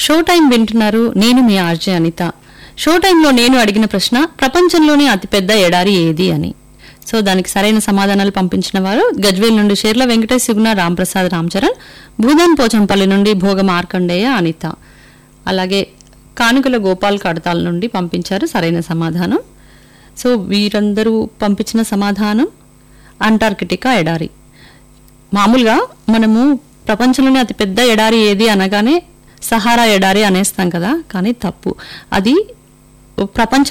show time వింటున్నారు నేను మీ RJ Anitha show టైంలో నేను అడిగిన ప్రశ్న ప్రపంచంలోనే అతిపెద్ద ఎడారి ఏది అని సో దానికి సరైన సమాధానాలు పంపించిన వారు గజ్వేల్ నుండి షేర్ల వెంకటేష్ సుగుణ రాంప్రసాద్ రామచరణ్ భూదన్ పోచంపల్లి నుండి భోగ మార్కండేయ అనిత అలాగే కానుకల గోపాల్ కడతాల నుండి పంపించారు సరైన సమాధానం సో వీరందరూ పంపించిన సమాధానం అంటార్కిటికా ఎడారి మామూలుగా మనము ప్రపంచంలోనే అతిపెద్ద ఎడారి ఏది అనగానే సహారా ఎడారి అనేస్తాం కదా కానీ తప్పు అది ప్రపంచ